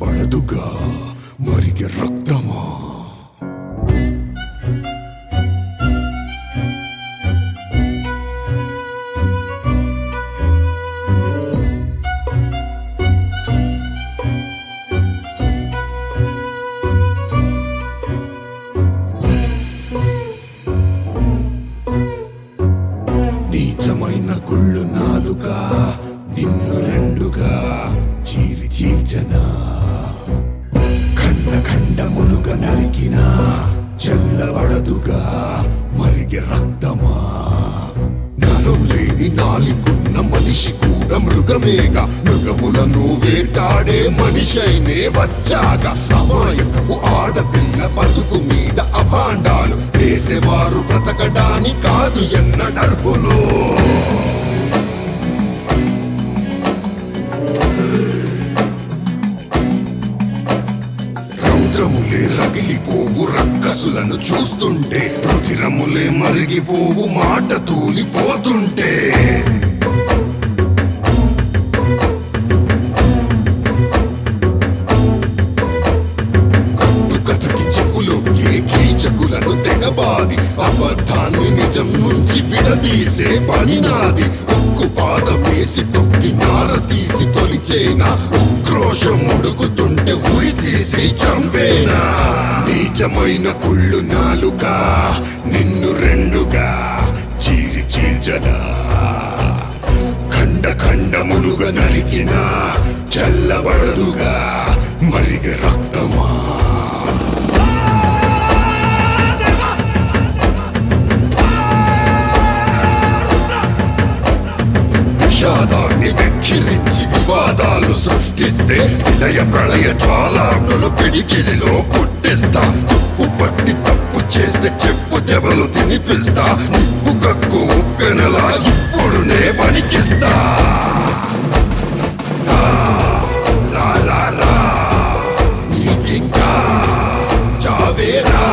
చల్లబడదుగా మరిగే రక్తమా నీచమైన గుళ్ళు నాలుగా నిన్ను రెండుగా చీరి చీల్చనా ఖండ ఖండములుగా నరికినా చల్లబడదుగా మరిగే రక్తమా నరం లేని నాలికున్న మనిషి కూడా మృగమేగా మృగములను వేటాడే మనిషైనే వచ్చాక అమాయకపు ఆడపిల్ల బతుకు మీద అభాండాలు వేసేవారు బ్రతకడాని కాదు ఎన్నడర్పులు రౌద్రములే రగిలిపోవు రక్కసులను చూస్తుంటే రుధిరములే మరిగిపోవు మాట తూలిపోతుంటే కట్టు కథకి చెవులోకి కీచకులను తెగబాది అబద్ధాన్ని నిజం నుంచి విడదీసే పని నాది ఉక్కు పాదం వేసి తొక్కి నార తీసి తొలిచేనా ఉక్రోషం ఉడుకుతుంటే ఉరి తీసి చంపేనా నీచమైన కుళ్ళు నాలుగా నిన్ను రెండుగా చీరి చీల్చనా ఖండ ఖండములుగా నరికిన చల్లబడదుగా మరిగ రక్తమా విషాదాన్ని వెక్కిరించి వివాదాలు సృష్టిస్తే విలయ ప్రళయ జ్వాలాగ్నులు పిడికిలిలో పుట్టిస్తా తుప్పు పట్టి తప్పు చేస్తే చెప్పు దెబ్బలు తినిపిస్తా నిప్పు కక్కు ఉప్పెనలా ఇప్పుడునే వణికిస్తా రా, రా, రా, రా. నీకింకా చావేరా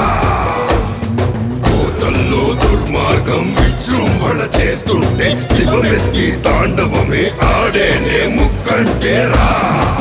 కోతల్లో దుర్మార్గం విజృంభణ చేస్తుంటే శివమెత్తి తాండవమే ఆడేనే ముక్కంటే రా